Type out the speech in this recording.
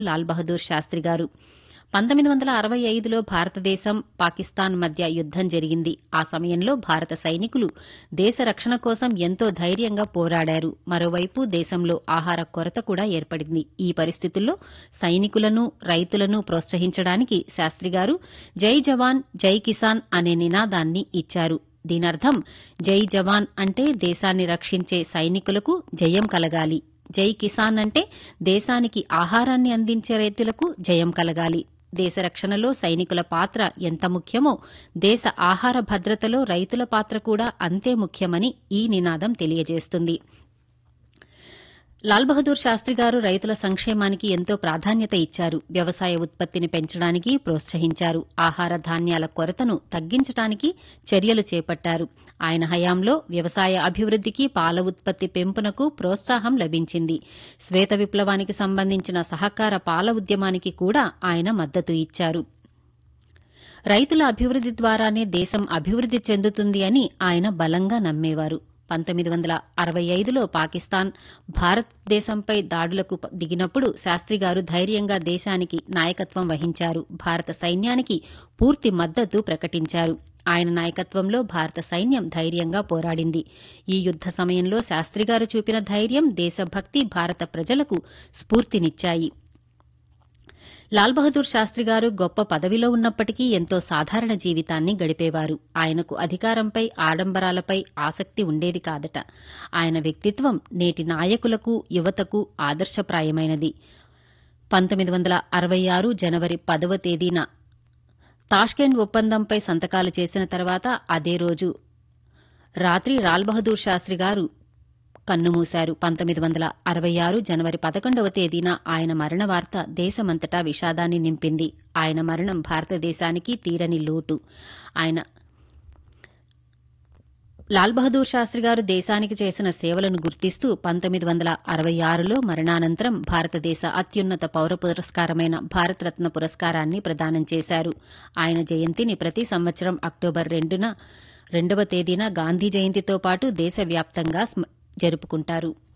లాల్ బహదూర్ శాస్త్రి గారు పంతొమ్మిది వందల అరవై ఐదులో భారతదేశం పాకిస్తాన్ మధ్య యుద్దం జరిగింది ఆ సమయంలో భారత సైనికులు దేశ రక్షణ కోసం ఎంతో ధైర్యంగా పోరాడారు మరోవైపు దేశంలో ఆహార కొరత కూడా ఏర్పడింది ఈ పరిస్థితుల్లో సైనికులను రైతులను ప్రోత్సహించడానికి శాస్త్రి గారు జై జవాన్ జై కిసాన్ అనే నినాదాన్ని ఇచ్చారు దీనర్థం జై జవాన్ అంటే దేశాన్ని రక్షించే సైనికులకు జయం కలగాలి జై కిసాన్ అంటే దేశానికి ఆహారాన్ని అందించే రైతులకు జయం కలగాలి దేశ రక్షణలో సైనికుల పాత్ర ఎంత ముఖ్యమో దేశ ఆహార భద్రతలో రైతుల పాత్ర కూడా అంతే ముఖ్యమని ఈ నినాదం తెలియజేస్తుంది లాల్ బహదూర్ శాస్త్రి గారు రైతుల సంక్షేమానికి ఎంతో ప్రాధాన్యత ఇచ్చారు వ్యవసాయ ఉత్పత్తిని పెంచడానికి ప్రోత్సహించారు ఆహార ధాన్యాల కొరతను తగ్గించడానికి చర్యలు చేపట్టారు ఆయన హయాంలో వ్యవసాయ అభివృద్దికి పాల ఉత్పత్తి పెంపునకు ప్రోత్సాహం లభించింది శ్వేత విప్లవానికి సంబంధించిన సహకార పాల ఉద్యమానికి కూడా ఆయన మద్దతు ఇచ్చారు రైతుల అభివృద్ది ద్వారానే దేశం అభివృద్ది చెందుతుంది అని ఆయన బలంగా నమ్మేవారు పంతొమ్మిది వందల అరవై ఐదులో పాకిస్తాన్ భారతదేశంపై దాడులకు ప- దిగినప్పుడు శాస్త్రి గారు ధైర్యంగా దేశానికి నాయకత్వం వహించారు భారత సైన్యానికి పూర్తి మద్దతు ప్రకటించారు ఆయన నాయకత్వంలో భారత సైన్యం ధైర్యంగా పోరాడింది ఈ యుద్ద సమయంలో శాస్త్రి గారు చూపిన ధైర్యం దేశభక్తి భారత ప్రజలకు స్ఫూర్తినిచ్చాయి లాల్ బహదూర్ శాస్త్రి గారు గొప్ప పదవిలో ఉన్నప్పటికీ ఎంతో సాధారణ జీవితాన్ని గడిపేవారు ఆయనకు అధికారంపై ఆడంబరాలపై ఆసక్తి ఉండేది కాదట ఆయన వ్యక్తిత్వం నేటి నాయకులకు యువతకు ఆదర్శప్రాయమైనది పంతొమ్మిది వందల అరవై ఆరు జనవరి పదవ తేదీన తాష్కెంట్ ఒప్పందంపై సంతకాలు చేసిన తర్వాత అదే రోజు రాత్రి లాల్ బహదూర్ శాస్త్రి గారు కన్నుమూశారు పంతొమ్మిది వందల అరవై ఆరు జనవరి పదకొండవ తేదీన ఆయన మరణ వార్త దేశమంతటా విషాదాన్ని నింపింది ఆయన మరణం భారతదేశానికి తీరని లోటు ఆయన లాల్ బహదూర్ శాస్త్రి గారు దేశానికి చేసిన సేవలను గుర్తిస్తూ పంతొమ్మిది వందల అరవై ఆరులో మరణానంతరం భారతదేశ అత్యున్నత పౌర పురస్కారమైన భారతరత్న పురస్కారాన్ని ప్రదానం చేశారు ఆయన జయంతిని ప్రతి సంవత్సరం అక్టోబర్ రెండున రెండవ తేదీన గాంధీ జయంతితో పాటు దేశవ్యాప్తంగా స్మ- జరుపుకుంటారు